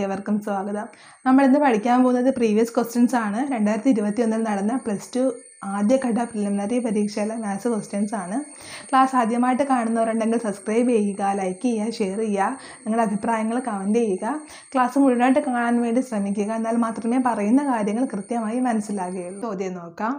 ഏവർക്കും സ്വാഗതം നമ്മൾ ഇന്ന് പഠിക്കാൻ പോകുന്നത് പ്രീവിയസ് ക്വസ്റ്റ്യൻസ് ആണ് രണ്ടായിരത്തി ഇരുപത്തി ഒന്നിൽ നടന്ന പ്ലസ് ടു ആദ്യഘട്ട പ്രിലിമിനറി പരീക്ഷയിലെ മാത്സ് ക്വസ്റ്റ്യൻസ് ആണ് ക്ലാസ് ആദ്യമായിട്ട് കാണുന്നവരുണ്ടെങ്കിൽ സബ്സ്ക്രൈബ് ചെയ്യുക ലൈക്ക് ചെയ്യുക ഷെയർ ചെയ്യുക നിങ്ങളുടെ അഭിപ്രായങ്ങൾ കമൻറ്റ് ചെയ്യുക ക്ലാസ് മുഴുവനായിട്ട് കാണാൻ വേണ്ടി ശ്രമിക്കുക എന്നാൽ മാത്രമേ പറയുന്ന കാര്യങ്ങൾ കൃത്യമായി മനസ്സിലാകുകയുള്ളൂ ചോദ്യം നോക്കാം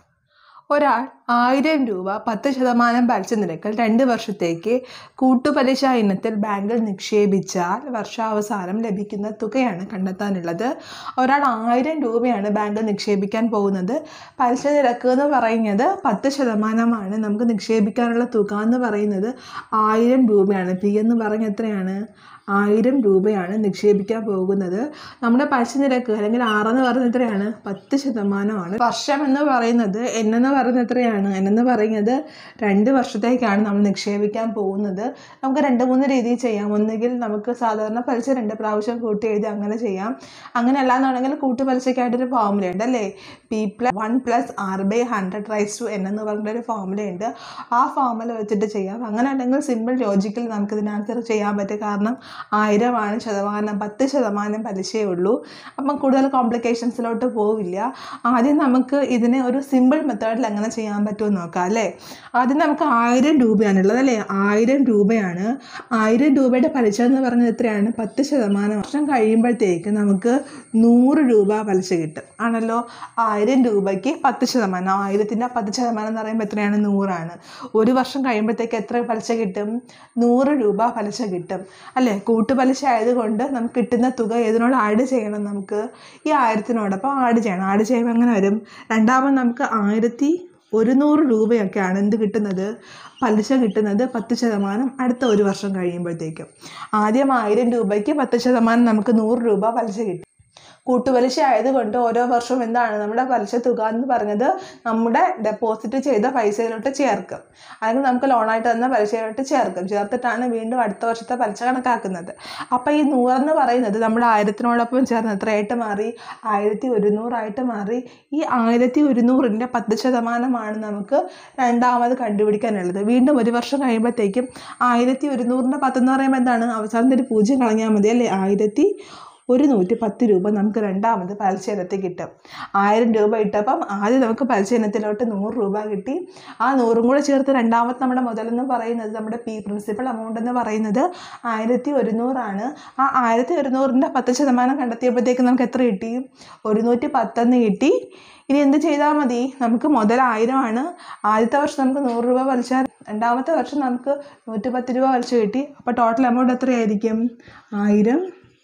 ഒരാൾ ആയിരം രൂപ പത്ത് ശതമാനം പലിശ നിരക്കിൽ രണ്ട് വർഷത്തേക്ക് കൂട്ടുപലിശ ഇനത്തിൽ ബാങ്കിൽ നിക്ഷേപിച്ചാൽ വർഷാവസാനം ലഭിക്കുന്ന തുകയാണ് കണ്ടെത്താനുള്ളത് ഒരാൾ ആയിരം രൂപയാണ് ബാങ്കിൽ നിക്ഷേപിക്കാൻ പോകുന്നത് പലിശ നിരക്ക് എന്ന് പറയുന്നത് പത്ത് ശതമാനമാണ് നമുക്ക് നിക്ഷേപിക്കാനുള്ള തുക എന്ന് പറയുന്നത് ആയിരം രൂപയാണ് പി എന്ന് പറഞ്ഞ എത്രയാണ് ആയിരം രൂപയാണ് നിക്ഷേപിക്കാൻ പോകുന്നത് നമ്മുടെ പലിശ നിരക്ക് അല്ലെങ്കിൽ ആറെന്ന് പറയുന്നത് എത്രയാണ് പത്ത് ശതമാനമാണ് വർഷം എന്ന് പറയുന്നത് എന്നെന്ന് പറയുന്നത് എത്രയാണ് എന്നെന്ന് പറയുന്നത് രണ്ട് വർഷത്തേക്കാണ് നമ്മൾ നിക്ഷേപിക്കാൻ പോകുന്നത് നമുക്ക് രണ്ട് മൂന്ന് രീതിയിൽ ചെയ്യാം ഒന്നുകിൽ നമുക്ക് സാധാരണ പലിശ രണ്ട് പ്രാവശ്യം കൂട്ടി എഴുതി അങ്ങനെ ചെയ്യാം അങ്ങനെ അല്ലാന്നുണ്ടെങ്കിൽ കൂട്ടു പലിശയ്ക്കായിട്ടൊരു ഫോർമുല ഉണ്ട് അല്ലേ P plus one plus R by hundred raise to N എന്ന് പറഞ്ഞൊരു ഫോർമുല ഉണ്ട് ആ ഫോർമുല വെച്ചിട്ട് ചെയ്യാം അങ്ങനെ അല്ലെങ്കിൽ സിമ്പിൾ ലോജിക്കൽ നമുക്ക് ഇതിന് ആൻസർ ചെയ്യാൻ പറ്റും കാരണം ആയിരമാണ് ശതമാനം പത്ത് ശതമാനം പലിശയേ ഉള്ളൂ അപ്പം കൂടുതൽ കോംപ്ലിക്കേഷൻസിലോട്ട് പോവില്ല ആദ്യം നമുക്ക് ഇതിനെ ഒരു സിമ്പിൾ മെത്തേഡിൽ എങ്ങനെ ചെയ്യാൻ പറ്റുമെന്ന് നോക്കാം അല്ലേ ആദ്യം നമുക്ക് ആയിരം രൂപയാണുള്ളത് അല്ലേ ആയിരം രൂപയാണ് ആയിരം രൂപയുടെ പലിശ എന്ന് പറഞ്ഞത് എത്രയാണ് പത്ത് ശതമാനം വർഷം കഴിയുമ്പോഴത്തേക്ക് നമുക്ക് നൂറ് രൂപ പലിശ കിട്ടും ആണല്ലോ ആയിരം രൂപയ്ക്ക് പത്ത് ശതമാനം ആയിരത്തിൻ്റെ പത്ത് ശതമാനം എന്ന് പറയുമ്പോൾ എത്രയാണ് നൂറാണ് ഒരു വർഷം കഴിയുമ്പോഴത്തേക്ക് എത്ര പലിശ കിട്ടും നൂറ് രൂപ പലിശ കിട്ടും അല്ലേ കൂട്ടുപലിശ ആയതുകൊണ്ട് നമുക്ക് കിട്ടുന്ന തുക ഏതിനോട് ആഡ് ചെയ്യണം നമുക്ക് ഈ ആയിരത്തിനോടൊപ്പം ആഡ് ചെയ്യണം ആഡ് ചെയ്യുമ്പോൾ എങ്ങനെ വരും രണ്ടാമത് നമുക്ക് ആയിരത്തി ഒരുന്നൂറ് രൂപയൊക്കെയാണ് എന്ത് കിട്ടുന്നത് പലിശ കിട്ടുന്നത് പത്ത് ശതമാനം അടുത്ത ഒരു വർഷം കഴിയുമ്പോഴത്തേക്കും ആദ്യം ആയിരം രൂപയ്ക്ക് പത്ത് ശതമാനം നമുക്ക് നൂറ് രൂപ പലിശ കിട്ടും കൂട്ടുപലിശ ആയതുകൊണ്ട് ഓരോ വർഷവും എന്താണ് നമ്മുടെ പലിശ തുക എന്ന് പറഞ്ഞത് നമ്മുടെ ഡെപ്പോസിറ്റ് ചെയ്ത പൈസയിലോട്ട് ചേർക്കും അല്ലെങ്കിൽ നമുക്ക് ലോണായിട്ട് തന്ന പലിശയിലോട്ട് ചേർക്കും ചേർത്തിട്ടാണ് വീണ്ടും അടുത്ത വർഷത്തെ പലിശ കണക്കാക്കുന്നത് അപ്പോൾ ഈ നൂറെന്ന് പറയുന്നത് നമ്മുടെ ആയിരത്തിനോടൊപ്പം ചേർന്ന് എത്രയായിട്ട് മാറി ആയിരത്തി ഒരുന്നൂറായിട്ട് മാറി ഈ ആയിരത്തി ഒരുന്നൂറിൻ്റെ പത്ത് ശതമാനമാണ് നമുക്ക് രണ്ടാമത് കണ്ടുപിടിക്കാനുള്ളത് വീണ്ടും ഒരു വർഷം കഴിയുമ്പോഴത്തേക്കും ആയിരത്തി ഒരുന്നൂറിൻ്റെ പത്തെന്ന് പറയുമ്പോൾ എന്താണ് അവസാനത്തെ ഒരു പൂജ്യം കളഞ്ഞാൽ മതി അല്ലേ ആയിരത്തി ഒരു നൂറ്റി പത്ത് രൂപ നമുക്ക് രണ്ടാമത് പലിശ ഇനത്തിൽ കിട്ടും ആയിരം രൂപ ഇട്ടപ്പം ആദ്യം നമുക്ക് പലിശ ഇനത്തിലോട്ട് നൂറ് രൂപ കിട്ടി ആ നൂറും കൂടെ ചേർത്ത് രണ്ടാമത്തെ നമ്മുടെ മുതലെന്ന് പറയുന്നത് നമ്മുടെ പി പ്രിൻസിപ്പൽ എമൗണ്ട് എന്ന് പറയുന്നത് ആയിരത്തി ഒരുന്നൂറാണ് ആ ആയിരത്തി ഒരുന്നൂറിൻ്റെ പത്ത് ശതമാനം കണ്ടെത്തിയപ്പോഴത്തേക്ക് നമുക്ക് എത്ര കിട്ടി ഒരുന്നൂറ്റി പത്തെന്ന് കിട്ടി ഇനി എന്ത് ചെയ്താൽ മതി നമുക്ക് മുതൽ ആയിരമാണ് ആദ്യത്തെ വർഷം നമുക്ക് നൂറ് രൂപ പലിശ രണ്ടാമത്തെ വർഷം നമുക്ക് നൂറ്റി പത്ത് രൂപ പലിശ കിട്ടി അപ്പോൾ ടോട്ടൽ എമൗണ്ട് എത്രയായിരിക്കും ആയിരം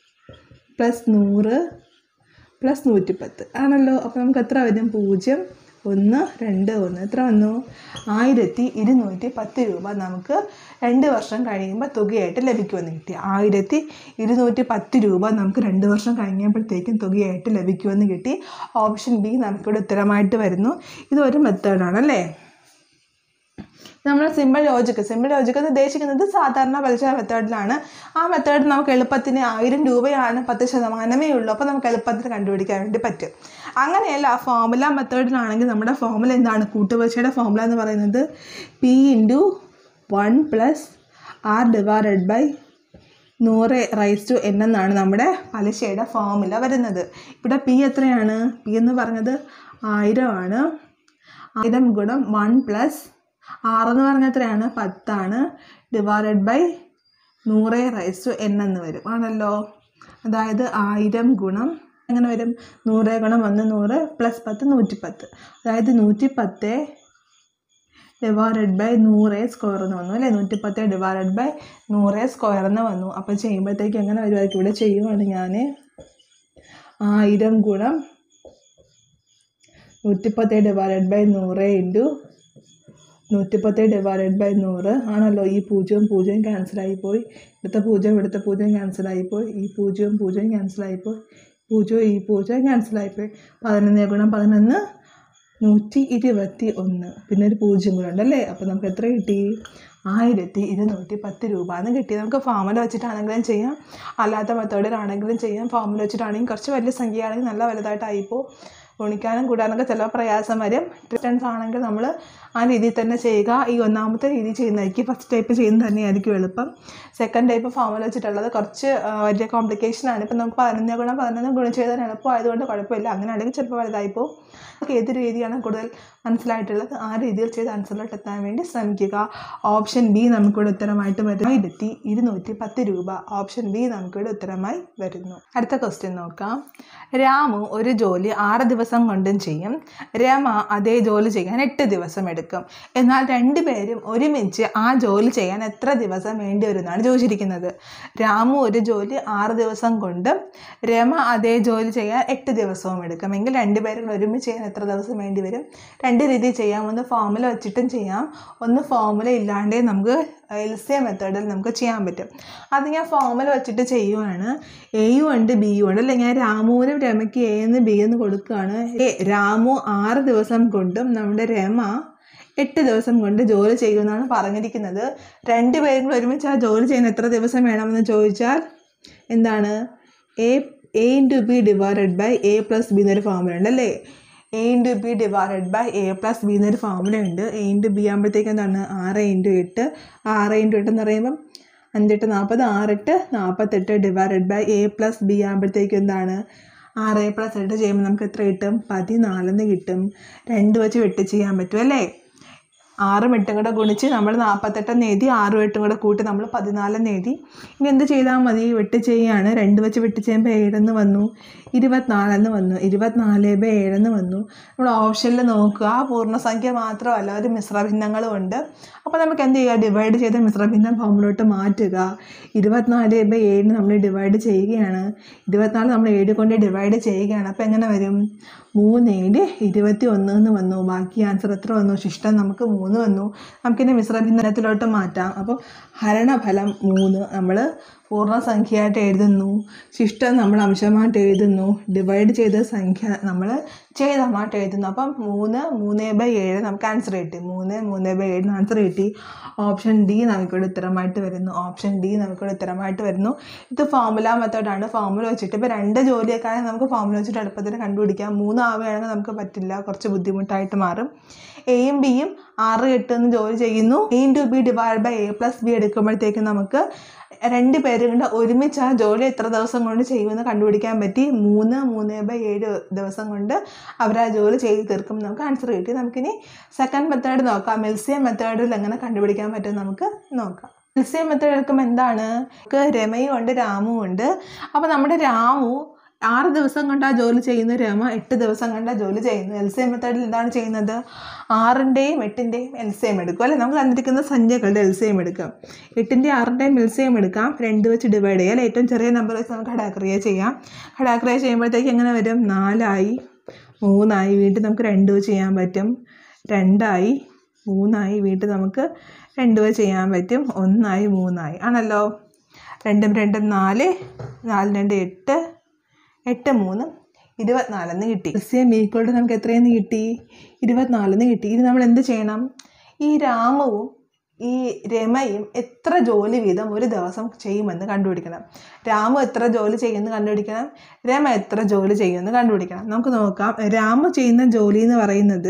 പ്ലസ് നൂറ് പ്ലസ് നൂറ്റിപ്പത്ത് ആണല്ലോ അപ്പോൾ നമുക്ക് എത്ര വരും പൂജ്യം ഒന്ന് രണ്ട് ഒന്ന് എത്ര വന്നു ആയിരത്തി ഇരുന്നൂറ്റി പത്ത് രൂപ നമുക്ക് രണ്ട് വർഷം കഴിയുമ്പോൾ തുകയായിട്ട് ലഭിക്കുമെന്ന് കിട്ടി ആയിരത്തി ഇരുന്നൂറ്റി പത്ത് രൂപ നമുക്ക് രണ്ട് വർഷം കഴിഞ്ഞപ്പോഴത്തേക്കും തുകയായിട്ട് ലഭിക്കുമെന്ന് കിട്ടി ഓപ്ഷൻ ബി നമുക്കിവിടെ ഉത്തരമായിട്ട് വരുന്നു ഇതൊരു മെത്തേഡാണ് അല്ലേ നമ്മൾ സിമ്പിൾ ലോജിക്ക് സിമ്പിൾ ലോജിക്ക് എന്ന് ഉദ്ദേശിക്കുന്നത് സാധാരണ പലിശ മെത്തേഡിലാണ് ആ മെത്തേഡ് നമുക്ക് എളുപ്പത്തിന് ആയിരം രൂപയാണ് പത്ത് ശതമാനമേ ഉള്ളൂ അപ്പോൾ നമുക്ക് എളുപ്പത്തിൽ കണ്ടുപിടിക്കാൻ വേണ്ടി പറ്റും അങ്ങനെയല്ല ആ ഫോമുല മെത്തേഡിലാണെങ്കിൽ നമ്മുടെ ഫോമുല എന്താണ് കൂട്ടുപലിശയുടെ ഫോമുല എന്ന് പറയുന്നത് P into one plus R divided by നൂറ് റൈസ് ടു എൻ എന്നാണ് നമ്മുടെ പലിശയുടെ ഫോമുല വരുന്നത് ഇവിടെ പി എത്രയാണ് പി എന്ന് പറഞ്ഞത് ആയിരമാണ് ആയിരം ഗുണം വൺ പ്ലസ് ആറെന്ന് പറഞ്ഞാൽ എത്രയാണ് പത്താണ് ഡിവൈഡഡ് ബൈ നൂറ് റൈസ് ടു എൻ എന്ന് വരും ആണല്ലോ അതായത് ആയിരം ഗുണം എങ്ങനെ വരും നൂറ് ഗുണം ഒന്ന് നൂറ് പ്ലസ് പത്ത് നൂറ്റിപ്പത്ത് അതായത് നൂറ്റിപ്പത്ത് ഡിവൈഡഡ് ബൈ നൂറ് സ്ക്വയർ എന്ന് വന്നു അല്ലേ നൂറ്റിപ്പത്ത് ഡിവൈഡഡ് ബൈ നൂറ് സ്ക്വയർ എന്ന് വന്നു അപ്പോൾ ചെയ്യുമ്പോഴത്തേക്ക് എങ്ങനെ വരുമായിരിക്കും ഇവിടെ ചെയ്യുവാണ് ഞാൻ ആയിരം ഗുണം നൂറ്റിപ്പത്ത് ഡിവൈഡഡ് ബൈ നൂറ് ഇൻറ്റു നൂറ്റിപ്പത്ത് ഡിവൈഡഡ് ബൈ നൂറ് ആണല്ലോ ഈ പൂജ്യവും പൂജ്യവും ക്യാൻസലായിപ്പോയി ഇവിടുത്തെ പൂജ്യം ഇവിടുത്തെ പൂജ്യം ക്യാൻസലായിപ്പോയി ഈ പൂജ്യവും പൂജ്യവും ക്യാൻസലായിപ്പോയി പൂജ്യവും ഈ പൂജ്യം ക്യാൻസലായിപ്പോയി പതിനൊന്ന് ഗുണം പതിനൊന്ന് നൂറ്റി ഇരുപത്തി ഒന്ന് പിന്നെ ഒരു പൂജ്യം കൂടെ ഉണ്ടല്ലേ അപ്പോൾ നമുക്ക് എത്ര കിട്ടി ആയിരത്തി ഇരുന്നൂറ്റി പത്ത് രൂപ എന്ന് കിട്ടി നമുക്ക് ഫോമുല വെച്ചിട്ടാണെങ്കിലും ചെയ്യാം അല്ലാത്ത മെത്തേഡിലാണെങ്കിലും ചെയ്യാം ഫോമുല വെച്ചിട്ടാണെങ്കിൽ കുറച്ച് വലിയ സംഖ്യയാണെങ്കിൽ നല്ല വലുതായിട്ടായിപ്പോൾ ഗുണിക്കാനും കൂടാനൊക്കെ ചില പ്രയാസം വരും ഡിസ്റ്റൻസ് ആണെങ്കിൽ നമ്മൾ ആ രീതിയിൽ തന്നെ ചെയ്യുക ഈ ഒന്നാമത്തെ രീതി ചെയ്യുന്നതായിരിക്കും ഫസ്റ്റ് ടൈപ്പ് ചെയ്യുന്നത് തന്നെയായിരിക്കും എളുപ്പം സെക്കൻഡ് ടൈപ്പ് ഫോമുല വെച്ചിട്ടുള്ളത് കുറച്ച് ആ, വലിയ കോംപ്ലിക്കേഷൻ ആണ് ഇപ്പം നമുക്ക് പതിനൊന്ന് ഗുണം പതിനൊന്ന് ഗുണം ചെയ്താൽ എളുപ്പമായതുകൊണ്ട് കുഴപ്പമില്ല അങ്ങനെയാണെങ്കിൽ ചിലപ്പോൾ വലുതായി പോകും നമുക്ക് ഏത് രീതിയാണ് കൂടുതൽ മനസ്സിലായിട്ടുള്ളത് ആ രീതിയിൽ ചെയ്ത് ആൻസറിലോട്ട് എത്താൻ വേണ്ടി ശ്രമിക്കുക ഓപ്ഷൻ ബി നമുക്കിവിടെ ഉത്തരമായിട്ട് വരുന്നു ആയിരത്തി ഇരുന്നൂറ്റി പത്ത് രൂപ ഓപ്ഷൻ ബി നമുക്കിവിടെ ഉത്തരമായി വരുന്നു അടുത്ത ക്വസ്റ്റ്യൻ നോക്കാം രാമു ഒരു ജോലി ആറ് ദിവസം കൊണ്ടും ചെയ്യും രമ അതേ ജോലി ചെയ്യാൻ എട്ട് ദിവസം എടുക്കും എന്നാൽ രണ്ടുപേരും ഒരുമിച്ച് ആ ജോലി ചെയ്യാൻ എത്ര ദിവസം വേണ്ടി വരുമെന്നാണ് ചോദിച്ചിരിക്കുന്നത് രാമു ഒരു ജോലി ആറ് ദിവസം കൊണ്ടും രമ അതേ ജോലി ചെയ്യാൻ എട്ട് ദിവസവും എടുക്കും എങ്കിൽ രണ്ടുപേരും ഒരുമിച്ച് ചെയ്യാൻ എത്ര ദിവസം വേണ്ടി വരും രണ്ട് രീതിയിൽ ചെയ്യാം ഒന്ന് ഫോമുല വെച്ചിട്ടും ചെയ്യാം ഒന്ന് ഫോമുല ഇല്ലാണ്ടേ നമുക്ക് എൽസിയ മെത്തേഡിൽ നമുക്ക് ചെയ്യാൻ പറ്റും അത് ഞാൻ ഫോമുല വെച്ചിട്ട് ചെയ്യുവാണ് എയും ഉണ്ട് ബിയും ഉണ്ട് അല്ലെ ഞാൻ രാമുവിനും രമയ്ക്ക് എ എന്ന് ബി എന്ന് കൊടുക്കുകയാണ് എ രാമു ആറ് ദിവസം കൊണ്ടും നമ്മുടെ രമ എട്ട് ദിവസം കൊണ്ട് ജോലി ചെയ്യുമെന്നാണ് പറഞ്ഞിരിക്കുന്നത് രണ്ടുപേരും കൂടെ ഒരുമിച്ച് ആ ജോലി ചെയ്യാൻ എത്ര ദിവസം വേണമെന്ന് ചോദിച്ചാൽ എന്താണ് A A into B divided by A plus B എന്നൊരു ഫോമുല ഉണ്ട് അല്ലേ A into B divided by A plus B എന്നൊരു ഫോമുല ഉണ്ട് എ ഇൻറ്റു ബി ആകുമ്പോഴത്തേക്ക് എന്താണ് ആറ് ഇൻറ്റു എട്ട് ആറ് ഇൻറ്റു എട്ട് എന്ന് പറയുമ്പം അഞ്ചെട്ട് നാൽപ്പത് ആറെട്ട് നാൽപ്പത്തെട്ട് divided by A plus B ആകുമ്പോഴത്തേക്ക് എന്താണ് ആറ് എ പ്ലസ് എട്ട് ചെയ്യുമ്പോൾ നമുക്ക് എത്ര കിട്ടും പതിനാലെന്ന് കിട്ടും രണ്ട് വെച്ച് വെട്ടി ചെയ്യാൻ പറ്റും അല്ലേ ആറും എട്ടും കൂടെ ഗുണിച്ച് നമ്മൾ നാൽപ്പത്തെട്ടെന്ന് എഴുതി ആറും എട്ടും കൂടെ കൂട്ടി നമ്മൾ പതിനാലെന്ന് എഴുതി ഇനി എന്ത് ചെയ്താൽ മതി വെട്ടി ചെയ്യുകയാണ് രണ്ട് വെച്ച് വെട്ടി ചെയ്യുമ്പോൾ ഏഴെന്ന് വന്നു ഇരുപത്തിനാലെന്ന് വന്നു ഇരുപത്തിനാല് ബൈ ഏഴെന്ന് വന്നു നമ്മൾ ഓപ്ഷനിൽ നോക്കുക പൂർണ്ണസംഖ്യ മാത്രമല്ല ഒരു മിശ്രഭിന്നങ്ങളും ഉണ്ട് അപ്പോൾ നമുക്ക് എന്ത് ചെയ്യുക ഡിവൈഡ് ചെയ്ത മിശ്രഭിന്നം ഫോമിലോട്ട് മാറ്റുക ഇരുപത്തിനാല് ബൈ ഏഴിന് നമ്മൾ ഡിവൈഡ് ചെയ്യുകയാണ് ഇരുപത്തിനാല് നമ്മൾ ഏഴ് കൊണ്ട് ഡിവൈഡ് ചെയ്യുകയാണ് അപ്പോൾ എങ്ങനെ വരും മൂന്ന് ഏഴ് ഇരുപത്തി ഒന്ന് എന്ന് വന്നു ബാക്കി ആൻസർ എത്ര വന്നു ശിഷ്ടം നമുക്ക് മൂന്ന് വന്നു നമുക്കിനി മിശ്രഭിന്നത്തിലോട്ട് മാറ്റാം അപ്പോൾ ഹരണഫലം മൂന്ന് നമ്മൾ പൂർണ്ണസംഖ്യയായിട്ട് എഴുതുന്നു ശിഷ്ടം നമ്മൾ അംശമായിട്ട് എഴുതുന്നു ഡിവൈഡ് ചെയ്ത സംഖ്യ നമ്മൾ ഛേദമായിട്ട് എഴുതുന്നു അപ്പം മൂന്ന് മൂന്ന് ബൈ ഏഴ് നമുക്ക് ആൻസർ കിട്ടി മൂന്ന് മൂന്ന് ബൈ ഏഴിന് ആൻസർ കിട്ടി ഓപ്ഷൻ ഡി നമുക്കിവിടെ ഉത്തരമായിട്ട് വരുന്നു ഓപ്ഷൻ ഡി നമുക്കിവിടെ ഉത്തരമായിട്ട് വരുന്നു ഇത് ഫോമുല മെത്തേഡാണ് ഫോമുല വെച്ചിട്ട് ഇപ്പോൾ രണ്ട് ജോലിയൊക്കെ ആണെങ്കിൽ നമുക്ക് ഫോമുല വെച്ചിട്ട് എളുപ്പത്തിൽ കണ്ടുപിടിക്കാം മൂന്നാവുകയാണെങ്കിൽ നമുക്ക് പറ്റില്ല കുറച്ച് ബുദ്ധിമുട്ടായിട്ട് മാറും എയും ബിയും ആറ് എട്ട് എന്ന് ജോലി ചെയ്യുന്നു A into B divide by A plus B എടുക്കുമ്പോഴത്തേക്ക് നമുക്ക് രണ്ട് പേരും കൊണ്ട് ഒരുമിച്ച് ആ ജോലി എത്ര ദിവസം കൊണ്ട് ചെയ്യുമെന്ന് കണ്ടുപിടിക്കാൻ പറ്റി മൂന്ന് മൂന്ന് ബൈ ഏഴ് ദിവസം കൊണ്ട് അവർ ആ ജോലി ചെയ്ത് തീർക്കും നമുക്ക് ആൻസർ കിട്ടി നമുക്കിനി സെക്കൻഡ് മെത്തേഡ് നോക്കാം എൽസിയം മെത്തേഡിൽ എങ്ങനെ കണ്ടുപിടിക്കാൻ പറ്റും നമുക്ക് നോക്കാം എൽസിയം മെത്തേഡ് എടുക്കുമ്പോൾ എന്താണ് നമുക്ക് രമയും ഉണ്ട് രാമുവും ഉണ്ട് അപ്പോൾ നമ്മുടെ രാമു ആറ് ദിവസം കൊണ്ട് ആ ജോലി ചെയ്യുന്ന രമ എട്ട് ദിവസം കൊണ്ട് ആ ജോലി ചെയ്യുന്നു എൽ സി എം മെത്തേഡിൽ എന്താണ് ചെയ്യുന്നത് ആറിൻ്റെയും എട്ടിൻ്റെയും എൽ സി എം എടുക്കും അല്ലെ നമുക്ക് തന്നിരിക്കുന്ന സംഖ്യകളുടെ എൽ സി എം എടുക്കാം എട്ടിൻ്റെ ആറിൻ്റെയും എൽ സി എം എടുക്കാം രണ്ട് വെച്ച് ഡിവൈഡ് ചെയ്യാം അല്ലെ ഏറ്റവും ചെറിയ നമ്പർ വെച്ച് നമുക്ക് ഘടാക്രിയ ചെയ്യാം ഘടാക്രിയ ചെയ്യുമ്പോഴത്തേക്ക് എങ്ങനെ വരും നാലായി മൂന്നായി വീണ്ടും നമുക്ക് രണ്ട് വെച്ച് ചെയ്യാൻ പറ്റും രണ്ടായി മൂന്നായി വീണ്ടും നമുക്ക് രണ്ട് വെച്ച് ചെയ്യാൻ പറ്റും ഒന്നായി മൂന്നായി ആണല്ലോ രണ്ടും രണ്ടും നാല് നാല് രണ്ട് എട്ട് എട്ട് മൂന്ന് ഇരുപത്തിനാലെന്ന് കിട്ടി എം ഈക്വൾ നമുക്ക് എത്രയെന്ന് കിട്ടി ഇരുപത്തിനാലെന്ന് കിട്ടി ഇനി നമ്മൾ എന്ത് ചെയ്യണം ഈ രാമവും ഈ രമയും എത്ര ജോലി വീതം ഒരു ദിവസം ചെയ്യുമെന്ന് കണ്ടുപിടിക്കണം രാമു എത്ര ജോലി ചെയ്യുമെന്ന് കണ്ടുപിടിക്കണം രമ എത്ര ജോലി ചെയ്യുമെന്ന് കണ്ടുപിടിക്കണം നമുക്ക് നോക്കാം രാമു ചെയ്യുന്ന ജോലി എന്ന് പറയുന്നത്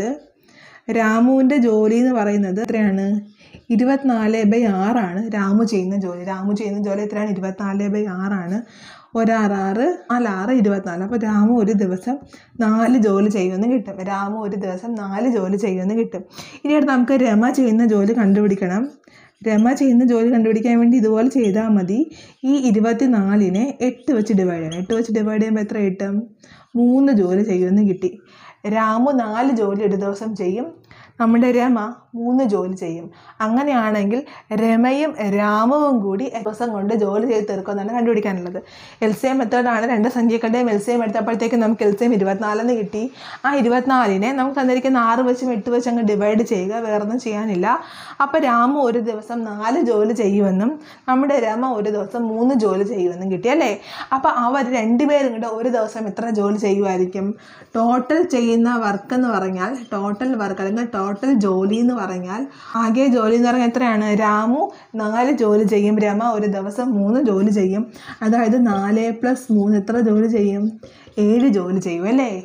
രാമുവിൻ്റെ ജോലി എന്ന് പറയുന്നത് എത്രയാണ് ഇരുപത്തിനാല് ബൈ ആറാണ് രാമു ചെയ്യുന്ന ജോലി രാമു ചെയ്യുന്ന ജോലി എത്രയാണ് ഇരുപത്തിനാല് ബൈ ആറാണ് ഒരാറാറ് നാലാറ് ഇരുപത്തിനാല് അപ്പോൾ രാമു ഒരു ദിവസം നാല് ജോലി ചെയ്യുമെന്ന് കിട്ടും രാമു ഒരു ദിവസം നാല് ജോലി ചെയ്യുമെന്ന് കിട്ടും ഇനി അടുത്ത് നമുക്ക് രമ ചെയ്യുന്ന ജോലി കണ്ടുപിടിക്കണം രമ ചെയ്യുന്ന ജോലി കണ്ടുപിടിക്കാൻ വേണ്ടി ഇതുപോലെ ചെയ്താൽ മതി ഈ ഇരുപത്തിനാലിനെ എട്ട് വെച്ച് ഡിവൈഡ് ചെയ്യണം എട്ട് വെച്ച് ഡിവൈഡ് ചെയ്യുമ്പോൾ എത്ര കിട്ടും മൂന്ന് ജോലി ചെയ്യുമെന്ന് കിട്ടി രാമു നാല് ജോലി ഒരു ദിവസം ചെയ്യും നമ്മുടെ രമ മൂന്ന് ജോലി ചെയ്യും അങ്ങനെയാണെങ്കിൽ രമയും രാമവും കൂടി ദിവസം കൊണ്ട് ജോലി ചെയ്ത് തീർക്കുമെന്നാണ് കണ്ടുപിടിക്കാനുള്ളത് എൽ സി എം മെത്തേഡാണ് രണ്ട് സംഖ്യകളുടെയും എൽ സി എം എടുത്തപ്പോഴത്തേക്ക് നമുക്ക് എൽ സി എം ഇരുപത്തിനാലെന്ന് കിട്ടി ആ ഇരുപത്തിനാലിനെ നമുക്ക് തന്നിരിക്കുന്ന ആറ് വെച്ചും എട്ട് വെച്ച് അങ്ങ് ഡിവൈഡ് ചെയ്യുക വേറൊന്നും ചെയ്യാനില്ല അപ്പോൾ രാമു ഒരു ദിവസം നാല് ജോലി ചെയ്യുമെന്നും നമ്മുടെ രമ ഒരു ദിവസം മൂന്ന് ജോലി ചെയ്യുമെന്നും കിട്ടി അല്ലേ അപ്പോൾ അവർ രണ്ടുപേരും കൂടെ ഒരു ദിവസം എത്ര ജോലി ചെയ്യുമായിരിക്കും ടോട്ടൽ ചെയ്യുന്ന വർക്ക് എന്ന് പറഞ്ഞാൽ ടോട്ടൽ വർക്ക് അല്ലെങ്കിൽ ടോട്ടൽ ജോലി എന്ന് പറഞ്ഞാൽ ആകെ ജോലി എന്ന് പറഞ്ഞാൽ എത്രയാണ് രാമു നാല് ജോലി ചെയ്യും രമ ഒരു ദിവസം മൂന്ന് ജോലി ചെയ്യും അതായത് നാല് പ്ലസ് മൂന്ന് എത്ര ജോലി ചെയ്യും ഏഴ് ജോലി ചെയ്യും അല്ലേ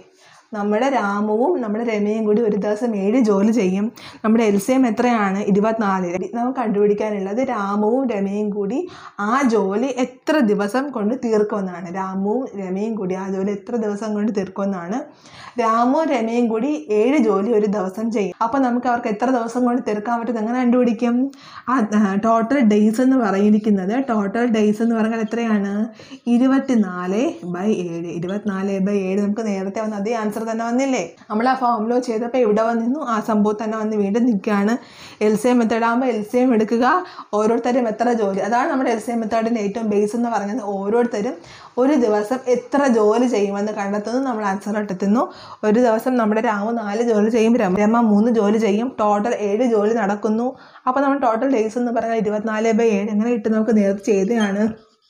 നമ്മുടെ രാമുവും നമ്മുടെ രമയും കൂടി ഒരു ദിവസം ഏഴ് ജോലി ചെയ്യും നമ്മുടെ എൽ സി എം എത്രയാണ് ഇരുപത്തിനാല് നമുക്ക് കണ്ടുപിടിക്കാനുള്ളത് രാമുവും രമയും കൂടി ആ ജോലി എത്ര ദിവസം കൊണ്ട് തീർക്കുമെന്നാണ് രാമുവും രമയും കൂടി ആ ജോലി എത്ര ദിവസം കൊണ്ട് തീർക്കുമെന്നാണ് രാമുവും രമയും കൂടി ഏഴ് ജോലി ഒരു ദിവസം ചെയ്യും അപ്പോൾ നമുക്ക് അവർക്ക് എത്ര ദിവസം കൊണ്ട് തീർക്കാൻ പറ്റും എങ്ങനെ കണ്ടുപിടിക്കും ആ ടോട്ടൽ ഡേയ്സ് എന്ന് പറഞ്ഞിരിക്കുന്നത് ടോട്ടൽ ഡേയ്സ് എന്ന് പറഞ്ഞാൽ എത്രയാണ് ഇരുപത്തിനാല് ബൈ ഏഴ് ഇരുപത്തിനാല് ബൈ ഏഴ് നമുക്ക് നേരത്തെ വന്ന അതേ ആൻസർ തന്നെ വന്നില്ലേ നമ്മൾ ആ ഫോമിലോ ചെയ്തപ്പോൾ ഇവിടെ വന്നിരുന്നു ആ സംഭവം തന്നെ വന്ന് വീണ്ടും നിൽക്കുകയാണ് എൽ സി എം മെത്തേഡ് ആകുമ്പോൾ എൽ സി എം എടുക്കുക ഓരോരുത്തരും എത്ര ജോലി അതാണ് നമ്മുടെ എൽ സി എം മെത്തേഡിൻ്റെ ഏറ്റവും ബേസ് എന്ന് പറയുന്നത് ഓരോരുത്തരും ഒരു ദിവസം എത്ര ജോലി ചെയ്യുമെന്ന് കണ്ടെത്തുന്നു നമ്മൾ ആൻസർ കണ്ടെത്തുന്നു ഒരു ദിവസം നമ്മുടെ രാമു നാല് ജോലി ചെയ്യും രമ രമ മൂന്ന് ജോലി ചെയ്യും ടോട്ടൽ ഏഴ് ജോലി നടക്കുന്നു അപ്പോൾ നമ്മൾ ടോട്ടൽ ഡേയ്സ് എന്ന് പറഞ്ഞാൽ ഇരുപത്തിനാല് ബൈ ഏഴ് എങ്ങനെ കിട്ടും നമുക്ക് നേരത്തെ ചെയ്തതാണ്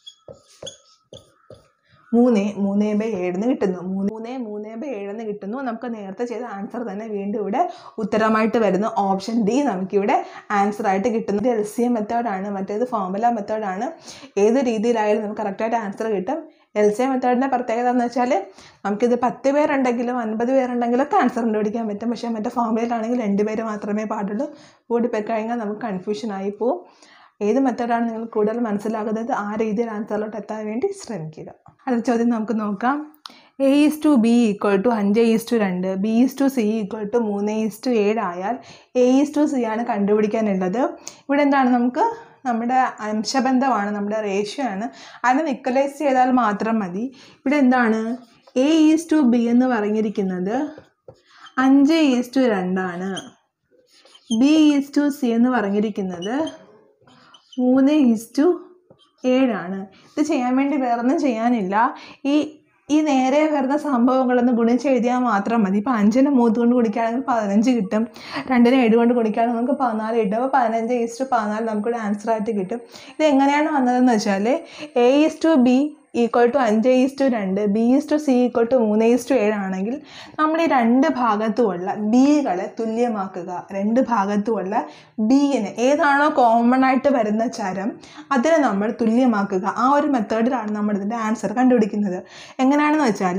മൂന്ന് മൂന്ന് ബൈ ഏഴെന്ന് കിട്ടുന്നു മൂന്ന് മൂന്ന് ബൈ ഏഴെന്ന് കിട്ടുന്നു നമുക്ക് നേരത്തെ ചെയ്ത ആൻസർ തന്നെ വീണ്ടും ഇവിടെ ഉത്തരമായിട്ട് വരുന്നു ഓപ്ഷൻ ഡി നമുക്കിവിടെ ആൻസർ ആയിട്ട് കിട്ടുന്നത് എൽ സി എം മെത്തേഡാണ് മറ്റേത് ഫോർമുല മെത്തേഡാണ് ഏത് രീതിയിലായാലും നമുക്ക് കറക്റ്റായിട്ട് ആൻസർ കിട്ടും എൽ സി എം മെത്തേഡിൻ്റെ പ്രത്യേകത എന്ന് വെച്ചാൽ നമുക്കിത് പത്ത് പേരുണ്ടെങ്കിലും അൻപത് പേരുണ്ടെങ്കിലും ഒക്കെ ആൻസർ കണ്ടുപിടിക്കാൻ പറ്റും പക്ഷേ മറ്റേ ഫോർമുലയിലാണെങ്കിൽ രണ്ട് പേര് മാത്രമേ പാടുള്ളൂ കൂടിപ്പോയി കഴിഞ്ഞാൽ നമുക്ക് കൺഫ്യൂഷൻ ആയി പോവും ഏത് മെത്തേഡാണ് നിങ്ങൾ കൂടുതൽ മനസ്സിലാകുന്നത് ആ രീതിയിൽ ആൻസറിലോട്ട് എത്താൻ വേണ്ടി ശ്രമിക്കുക അടുത്ത ചോദ്യം നമുക്ക് നോക്കാം A is to B equal to അഞ്ച് ഈസ് ടു രണ്ട് B is to C equal to മൂന്ന് ഈസ് ടു ഏഴ് ആയാൽ എ ഈസ് ടു സി ആണ് കണ്ടുപിടിക്കാനുള്ളത് ഇവിടെ എന്താണ് നമുക്ക് നമ്മുടെ അംശബന്ധമാണ് നമ്മുടെ റേഷ്യോ ആണ് അതിനെ നിക്കലൈസ് ചെയ്താൽ മാത്രം മതി ഇവിടെ എന്താണ് എ ഈസ് ടു ബി എന്ന് പറഞ്ഞിരിക്കുന്നത് അഞ്ച് ഈസ് ടു രണ്ടാണ് ബി ഈസ് ടു സി എന്ന് പറഞ്ഞിരിക്കുന്നത് മൂന്ന് ഈസ് ടു ഏഴാണ് ഇത് ചെയ്യാൻ വേണ്ടി വേറൊന്നും ചെയ്യാനില്ല ഈ ഈ നേരെ വരുന്ന സംഭവങ്ങളൊന്ന് ഗുണിച്ച് എഴുതിയാൽ മാത്രം മതി ഇപ്പോൾ അഞ്ചിന് മൂത്ത് കൊണ്ട് കുടിക്കുകയാണെങ്കിൽ പതിനഞ്ച് കിട്ടും രണ്ടിന് ഏഴ് കൊണ്ട് കുടിക്കുകയാണെങ്കിൽ നമുക്ക് പതിനാല് കിട്ടും അപ്പോൾ പതിനഞ്ച് ഈസ് ടു പതിനാല് നമുക്കൊരു ആൻസർ ആയിട്ട് കിട്ടും ഇത് എങ്ങനെയാണ് വന്നതെന്ന് വെച്ചാൽ A is to B equal to അഞ്ച് ഈസ് ടു രണ്ട് B is to C equal to മൂന്ന് ഈസ് ടു ഏഴാണെങ്കിൽ നമ്മൾ ഈ രണ്ട് ഭാഗത്തുമുള്ള ബികളെ തുല്യമാക്കുക രണ്ട് ഭാഗത്തുമുള്ള ബിയിന് ഏതാണോ കോമൺ ആയിട്ട് വരുന്ന ചരം അതിനെ നമ്മൾ തുല്യമാക്കുക ആ ഒരു മെത്തേഡിലാണ് നമ്മൾ ഇതിൻ്റെ ആൻസർ കണ്ടുപിടിക്കുന്നത് എങ്ങനെയാണെന്ന് വെച്ചാൽ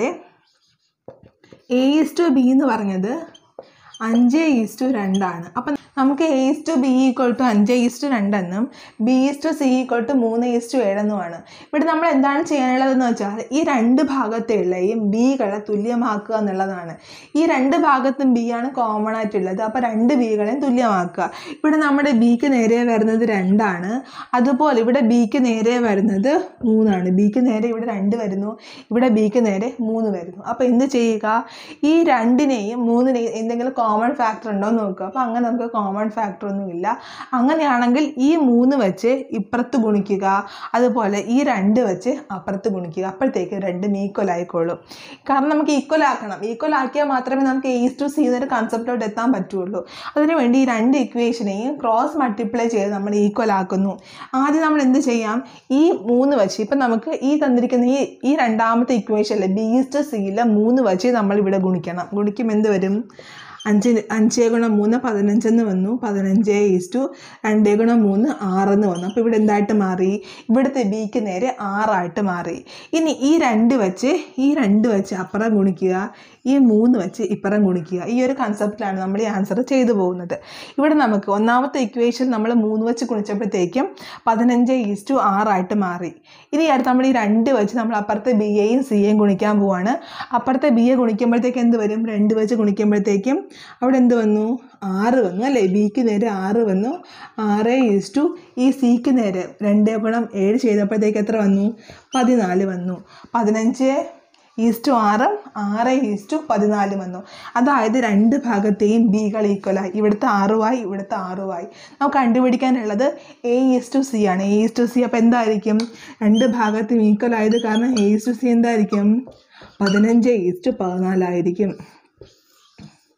എ ഈസ് ടു ബി എന്ന് പറഞ്ഞത് അഞ്ച് ഈസ് ടു രണ്ടാണ് അപ്പം നമുക്ക് A is to B equal to അഞ്ച് ഈസ് ടു രണ്ടെന്നും B is to C equal to മൂന്ന് ഈസ് ടു ഏഴെന്നുമാണ് ഇവിടെ നമ്മൾ എന്താണ് ചെയ്യാനുള്ളതെന്ന് വെച്ചാൽ ഈ രണ്ട് ഭാഗത്തുള്ളയും ബികളെ തുല്യമാക്കുക എന്നുള്ളതാണ് ഈ രണ്ട് ഭാഗത്തും ബി ആണ് കോമൺ ആയിട്ടുള്ളത് അപ്പോൾ രണ്ട് ബികളെയും തുല്യമാക്കുക ഇവിടെ നമ്മുടെ ബിക്ക് നേരെ വരുന്നത് രണ്ടാണ് അതുപോലെ ഇവിടെ ബിക്ക് നേരെ വരുന്നത് മൂന്നാണ് ബിക്ക് നേരെ ഇവിടെ രണ്ട് വരുന്നു ഇവിടെ ബിക്ക് നേരെ മൂന്ന് വരുന്നു അപ്പോൾ എന്ത് ചെയ്യുക ഈ രണ്ടിനെയും മൂന്നിനെയും എന്തെങ്കിലും കോമൺ ഫാക്ടർ ഉണ്ടോ എന്ന് നോക്കുക അപ്പോൾ അങ്ങനെ നമുക്ക് കോമൺ ഫാക്ടർ ഒന്നുമില്ല അങ്ങനെയാണെങ്കിൽ ഈ മൂന്ന് വെച്ച് ഇപ്പുറത്ത് ഗുണിക്കുക അതുപോലെ ഈ രണ്ട് വെച്ച് അപ്പുറത്ത് ഗുണിക്കുക അപ്പോഴത്തേക്ക് രണ്ടും ഈക്വൽ ആയിക്കോളും കാരണം നമുക്ക് ഈക്വൽ ആക്കണം ഈക്വൽ ആക്കിയാൽ മാത്രമേ നമുക്ക് ഈസ് ടു സി എന്നൊരു കൺസെപ്റ്റോട്ട് എത്താൻ പറ്റുള്ളൂ അതിനുവേണ്ടി ഈ രണ്ട് ഇക്വേഷനെയും ക്രോസ് മൾട്ടിപ്ലൈ ചെയ്ത് നമ്മൾ ഈക്വൽ ആക്കുന്നു ആദ്യം നമ്മൾ എന്ത് ചെയ്യാം ഈ മൂന്ന് വെച്ച് ഇപ്പം നമുക്ക് ഈ തന്നിരിക്കുന്ന ഈ ഈ രണ്ടാമത്തെ ഇക്വേഷനിൽ ബി ഈസ് ടു സിയിലെ മൂന്ന് വെച്ച് നമ്മൾ ഇവിടെ ഗുണിക്കണം ഗുണിക്കും എന്ത് വരും അഞ്ച് അഞ്ച് ഗുണം മൂന്ന് പതിനഞ്ചെന്ന് വന്നു പതിനഞ്ച് ഈസ് ടു രണ്ട് ഗുണം മൂന്ന് ആറെന്ന് വന്നു അപ്പോൾ ഇവിടെ എന്തായിട്ട് മാറി ഇവിടുത്തെ ബിക്ക് നേരെ ആറായിട്ട് മാറി ഇനി ഈ രണ്ട് വെച്ച് ഈ രണ്ട് വെച്ച് അപ്പുറം ഗുണിക്കുക ഈ മൂന്ന് വെച്ച് ഇപ്പുറം ഗുണിക്കുക ഈ ഒരു കൺസെപ്റ്റിലാണ് നമ്മൾ ഈ ആൻസർ ചെയ്തു പോകുന്നത് ഇവിടെ നമുക്ക് ഒന്നാമത്തെ ഇക്വേഷൻ നമ്മൾ മൂന്ന് വെച്ച് ഗുണിച്ചപ്പോഴത്തേക്കും പതിനഞ്ച് ഈസ് ടു ആറായിട്ട് മാറി ഇനി അടുത്ത് നമ്മൾ ഈ രണ്ട് വെച്ച് നമ്മൾ അപ്പുറത്തെ ബി എയും സി എയും ഗുണിക്കാൻ പോവാണ് അപ്പുറത്തെ ബി എ ഗുണിക്കുമ്പോഴത്തേക്ക് എന്ത് വരും രണ്ട് വെച്ച് ഗുണിക്കുമ്പോഴത്തേക്കും അവിടെ എന്ത് വന്നു ആറ് വന്നു അല്ലേ ബിക്ക് നേരെ ആറ് വന്നു ആറ് ഈസ് ടു ഈ സിക്ക് നേരെ രണ്ട് ഗുണം ഏഴ് ചെയ്തപ്പോഴത്തേക്ക് എത്ര വന്നു പതിനാല് വന്നു പതിനഞ്ച് ഈസ്റ്റു ആറും ആറ് ഈസ്റ്റു പതിനാല് വന്നു അതായത് രണ്ട് ഭാഗത്തെയും ബികൾ ഈക്വലായി ഇവിടുത്തെ ആറുമായി ഇവിടുത്തെ ആറുമായി നമുക്ക് കണ്ടുപിടിക്കാനുള്ളത് എ ഈസ് ടു സി ആണ് എ ഈസ് ടു സി അപ്പോൾ എന്തായിരിക്കും രണ്ട് ഭാഗത്തും ഈക്വൽ ആയത് കാരണം എ ഈസ് ടു സി എന്തായിരിക്കും പതിനഞ്ച് ഈസ്റ്റ് പതിനാലായിരിക്കും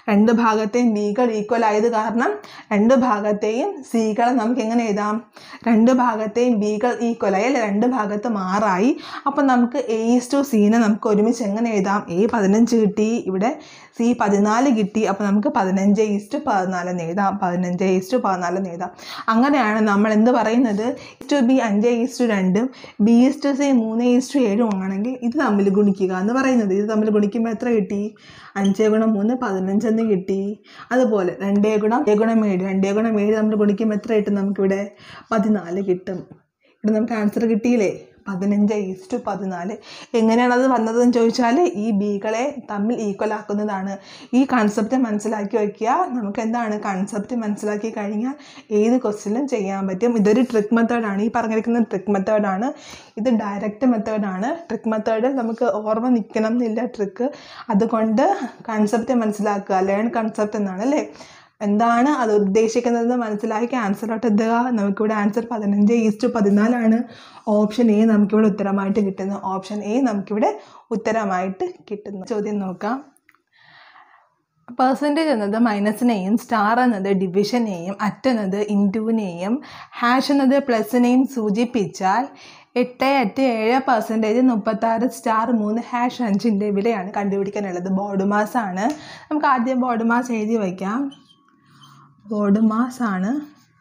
രണ്ട് ഭാഗത്തെയും ബികൾ ഈക്വൽ ആയത് കാരണം രണ്ട് ഭാഗത്തെയും സികളെ നമുക്ക് എങ്ങനെ എഴുതാം രണ്ട് ഭാഗത്തെയും ബികൾ ഈക്വൽ ആയി അല്ലെ രണ്ട് ഭാഗത്തും ആറായി അപ്പം നമുക്ക് എ ഈസ് ടു സീനെ നമുക്ക് ഒരുമിച്ച് എങ്ങനെ എഴുതാം എ പതിനഞ്ച് കിട്ടി ഇവിടെ സി പതിനാല് കിട്ടി അപ്പോൾ നമുക്ക് പതിനഞ്ച് ഈസ്റ്റ് പതിനാല് എന്ന് എഴുതാം പതിനഞ്ച് ഈസ്റ്റ് പതിനാല് എന്ന് എഴുതാം അങ്ങനെയാണ് നമ്മൾ എന്ത് പറയുന്നത് ടു ബി അഞ്ച് ഈസ്റ്റ് രണ്ടും ബി ഈസ്റ്റ് സി മൂന്ന് ഈസ്റ്റ് ഏഴും ആണെങ്കിൽ ഇത് തമ്മിൽ ഗുണിക്കുക എന്ന് പറയുന്നത് ഇത് തമ്മിൽ ഗുണിക്കുമ്പോൾ എത്ര കിട്ടി അഞ്ച് ഗുണം മൂന്ന് പതിനഞ്ചെന്ന് കിട്ടി അതുപോലെ രണ്ടേ ഗുണം ഏ ഗുണം ഏഴ് രണ്ടേ ഗുണം ഏഴ് നമ്മൾ ഗുണിക്കുമ്പോൾ എത്ര കിട്ടും നമുക്കിവിടെ പതിനാല് കിട്ടും ഇവിടെ നമുക്ക് ആൻസർ കിട്ടിയില്ലേ പതിനഞ്ച് ഈസ്റ്റു പതിനാല് എങ്ങനെയാണ് അത് വന്നതെന്ന് ചോദിച്ചാൽ ഈ ബികളെ തമ്മിൽ ഈക്വൽ ആക്കുന്നതാണ് ഈ കൺസെപ്റ്റ് മനസ്സിലാക്കി വയ്ക്കുക നമുക്ക് എന്താണ് കൺസെപ്റ്റ് മനസ്സിലാക്കി കഴിഞ്ഞാൽ ഏത് ക്വസ്റ്റ്യനും ചെയ്യാൻ പറ്റും ഇതൊരു ട്രിക്ക് മെത്തേഡാണ് ഈ പറഞ്ഞിരിക്കുന്ന ട്രിക്ക് മെത്തേഡാണ് ഇത് ഡയറക്റ്റ് മെത്തേഡാണ് ട്രിക്ക് മെത്തേഡ് നമുക്ക് ഓർമ്മ നിൽക്കണം എന്നില്ല ട്രിക്ക് അതുകൊണ്ട് കൺസെപ്റ്റ് മനസ്സിലാക്കുക ലേൺ കൺസെപ്റ്റ് എന്നാണ് അല്ലേ എന്താണ് അത് ഉദ്ദേശിക്കുന്നത് മനസ്സിലാക്കി ആൻസറോട്ട് എത്തുക നമുക്കിവിടെ ആൻസർ പതിനഞ്ച് ഈസ്റ്റ് പതിനാലാണ് ഓപ്ഷൻ എ നമുക്കിവിടെ ഉത്തരമായിട്ട് കിട്ടുന്നു ഓപ്ഷൻ എ നമുക്കിവിടെ ഉത്തരമായിട്ട് കിട്ടുന്നു ചോദ്യം നോക്കാം പെർസെൻറ്റേജ് എന്നത് മൈനസിനെയും സ്റ്റാർ എന്നത് ഡിവിഷനെയും അറ്റ് എന്നത് ഇൻറ്റുവിനെയും ഹാഷ് എന്നത് പ്ലസിനെയും സൂചിപ്പിച്ചാൽ എട്ട് എട്ട് ഏഴ് പെർസെൻറ്റേജ് മുപ്പത്താറ് സ്റ്റാർ മൂന്ന് ഹാഷ് അഞ്ചിൻ്റെ വിലയാണ് കണ്ടുപിടിക്കാനുള്ളത് ബോർഡ് മാസ് ആണ് നമുക്ക് ആദ്യം ബോർഡ് മാസ് എഴുതി വയ്ക്കാം ബോർഡ് മാസ് ആണ്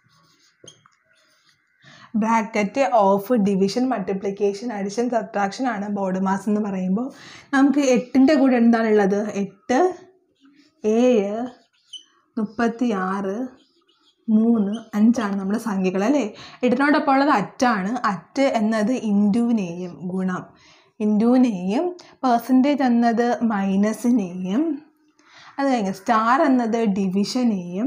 bracket of division multiplication addition subtraction ആണ് ബോർഡ് മാസ് എന്ന് പറയുമ്പോൾ നമുക്ക് എട്ടിൻ്റെ കൂടെ എന്താണുള്ളത് എട്ട് ഏഴ് മുപ്പത്തി ആറ് മൂന്ന് അഞ്ചാണ് നമ്മുടെ സംഖ്യകൾ അല്ലേ എട്ടിനോടൊപ്പം ഉള്ളത് അറ്റാണ് അറ്റ് എന്നത് ഇൻറ്റുവിനെയും ഗുണം ഇൻറ്റുവിനെയും പേഴ്സൻറ്റേജ് എന്നത് മൈനസിനെയും അത് കഴിഞ്ഞ് സ്റ്റാർ എന്നത് ഡിവിഷനെയും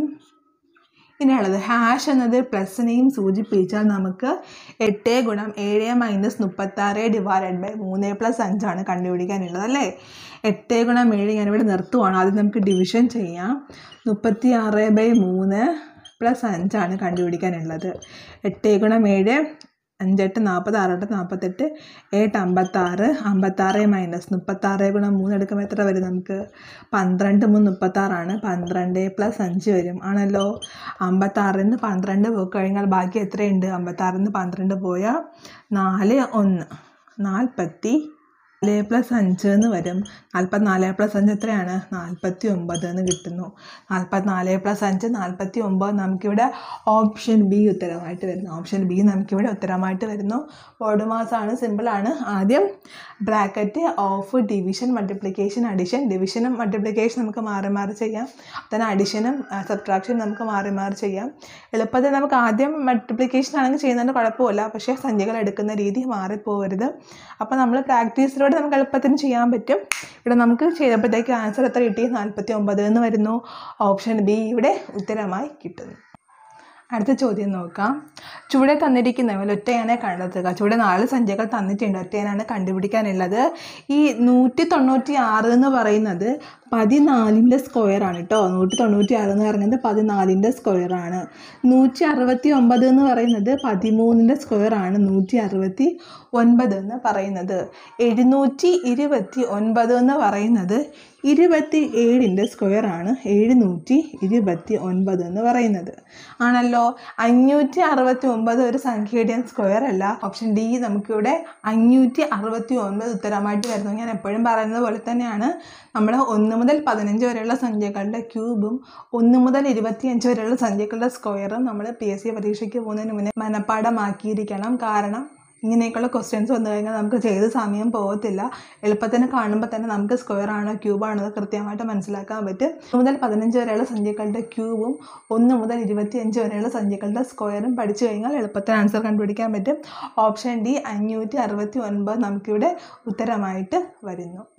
ഇനിയുള്ളത് ഹാഷ് എന്നത് പ്ലസിനെയും സൂചിപ്പിച്ചാൽ നമുക്ക് എട്ട് ഗുണം ഏഴ് മൈനസ് മുപ്പത്താറ് ഡിവൈഡഡ് ബൈ മൂന്ന് പ്ലസ് അഞ്ചാണ് കണ്ടുപിടിക്കാനുള്ളത് അല്ലേ എട്ട് ഗുണം ഏഴ് ഞാനിവിടെ നിർത്തുവാണ് ആദ്യം നമുക്ക് ഡിവിഷൻ ചെയ്യാം മുപ്പത്തി ആറ് ബൈ മൂന്ന് പ്ലസ് അഞ്ചാണ് കണ്ടുപിടിക്കാനുള്ളത് എട്ട് ഗുണം ഏഴ് അഞ്ചെട്ട് നാൽപ്പത് ആറെട്ട് നാൽപ്പത്തെട്ട് ഏട്ട് അമ്പത്താറ് അമ്പത്താറ് മൈനസ് മുപ്പത്താറ് ഗുണം മൂന്ന് എടുക്കുമ്പോൾ എത്ര വരും നമുക്ക് പന്ത്രണ്ട് മൂന്ന് മുപ്പത്താറാണ് പന്ത്രണ്ട് പ്ലസ് അഞ്ച് വരും ആണല്ലോ അമ്പത്താറിൽ നിന്ന് പന്ത്രണ്ട് പോയി കഴിഞ്ഞാൽ ബാക്കി എത്രയുണ്ട് അമ്പത്താറിൽ നിന്ന് പന്ത്രണ്ട് പോയാൽ നാല് ഒന്ന് നാൽപ്പത്തി നാല് പ്ലസ് അഞ്ച് എന്ന് വരും നാൽപ്പത്തിനാല് പ്ലസ് അഞ്ച് എത്രയാണ് നാൽപ്പത്തി ഒമ്പത് എന്ന് കിട്ടുന്നു നാൽപ്പത്തിനാല് പ്ലസ് അഞ്ച് നാൽപ്പത്തി ഒമ്പത് നമുക്കിവിടെ ഓപ്ഷൻ ബി ഉത്തരമായിട്ട് വരുന്നു ഓപ്ഷൻ ബി നമുക്കിവിടെ ഉത്തരമായിട്ട് വരുന്നു ബോർഡ് മാസമാണ് സിമ്പിളാണ് ആദ്യം bracket of division multiplication addition ഡിവിഷനും മൾട്ടിപ്ലിക്കേഷൻ നമുക്ക് മാറി മാറി ചെയ്യാം തന്നെ അഡിഷനും സബ്ട്രാക്ഷനും നമുക്ക് മാറി മാറി ചെയ്യാം എളുപ്പത്തിൽ നമുക്ക് ആദ്യം മൾട്ടിപ്ലിക്കേഷൻ ആണെങ്കിൽ ചെയ്യുന്നതിന് കുഴപ്പമില്ല പക്ഷേ സംഖ്യകൾ എടുക്കുന്ന രീതി മാറിപ്പോകരുത് അപ്പോൾ നമ്മൾ പ്രാക്ടീസിലൂടെ നമുക്ക് എളുപ്പത്തിന് ചെയ്യാൻ പറ്റും ഇവിടെ നമുക്ക് ചെയ്തപ്പോഴത്തേക്ക് ആൻസർ എത്ര കിട്ടി നാൽപ്പത്തി ഒമ്പത് എന്ന് വരുന്നു ഓപ്ഷൻ ബി ഇവിടെ ഉത്തരമായി കിട്ടുന്നു അടുത്ത ചോദ്യം നോക്കാം ചുവടെ തന്നിരിക്കുന്നവയിൽ ഒറ്റയാനെ കണ്ടെത്തുക ചുവടെ നാല് സംഖ്യകൾ തന്നിട്ടുണ്ട് ഒറ്റയാനാണ് കണ്ടുപിടിക്കാനുള്ളത് ഈ നൂറ്റി തൊണ്ണൂറ്റി ആറ് എന്ന് പറയുന്നത് പതിനാലിൻ്റെ സ്ക്വയറാണ് കേട്ടോ നൂറ്റി തൊണ്ണൂറ്റി ആറ് എന്ന് പറയുന്നത് പതിനാലിൻ്റെ സ്ക്വയറാണ് നൂറ്റി അറുപത്തി ഒമ്പത് എന്ന് പറയുന്നത് പതിമൂന്നിൻ്റെ സ്ക്വയറാണ് നൂറ്റി അറുപത്തി ഒൻപത് എന്ന് പറയുന്നത് എഴുന്നൂറ്റി ഇരുപത്തി ഒൻപത് എന്ന് പറയുന്നത് ഇരുപത്തി ഏഴിൻ്റെ സ്ക്വയറാണ് എഴുന്നൂറ്റി ഇരുപത്തി ഒൻപത് എന്ന് പറയുന്നത് ആണല്ലോ അഞ്ഞൂറ്റി അറുപത്തി ഒമ്പത് ഒരു സംഖ്യയുടെ സ്ക്വയർ അല്ല ഓപ്ഷൻ ഡി നമുക്കിവിടെ അഞ്ഞൂറ്റി അറുപത്തി ഒൻപത് ഉത്തരമായിട്ട് വരുന്നു ഞാൻ എപ്പോഴും പറയുന്നത് പോലെ തന്നെയാണ് നമ്മൾ ഒന്ന് മുതൽ പതിനഞ്ച് വരെയുള്ള സംഖ്യകളുടെ ക്യൂബും ഒന്ന് മുതൽ ഇരുപത്തിയഞ്ച് വരെയുള്ള സംഖ്യകളുടെ സ്ക്വയറും നമ്മൾ പി എസ് സി പരീക്ഷയ്ക്ക് പോകുന്നതിന് മുന്നേ മനപ്പാടമാക്കിയിരിക്കണം കാരണം ഇങ്ങനെയൊക്കെയുള്ള ക്വസ്റ്റ്യൻസ് വന്നു കഴിഞ്ഞാൽ നമുക്ക് ചെയ്ത് സമയം പോകത്തില്ല എളുപ്പത്തിന് കാണുമ്പോൾ തന്നെ നമുക്ക് സ്ക്വയർ ആണോ ക്യൂബ് ആണോ കൃത്യമായിട്ട് മനസ്സിലാക്കാൻ പറ്റും ഒന്ന് മുതൽ പതിനഞ്ച് വരെയുള്ള സംഖ്യകളുടെ ക്യൂബും ഒന്ന് മുതൽ ഇരുപത്തിയഞ്ച് വരെയുള്ള സംഖ്യകളുടെ സ്ക്വയറും പഠിച്ചു കഴിഞ്ഞാൽ എളുപ്പത്തിൽ ആൻസർ കണ്ടുപിടിക്കാൻ പറ്റും ഓപ്ഷൻ ഡി അഞ്ഞൂറ്റി അറുപത്തി ഒൻപത് നമുക്കിവിടെ ഉത്തരമായിട്ട് വരുന്നു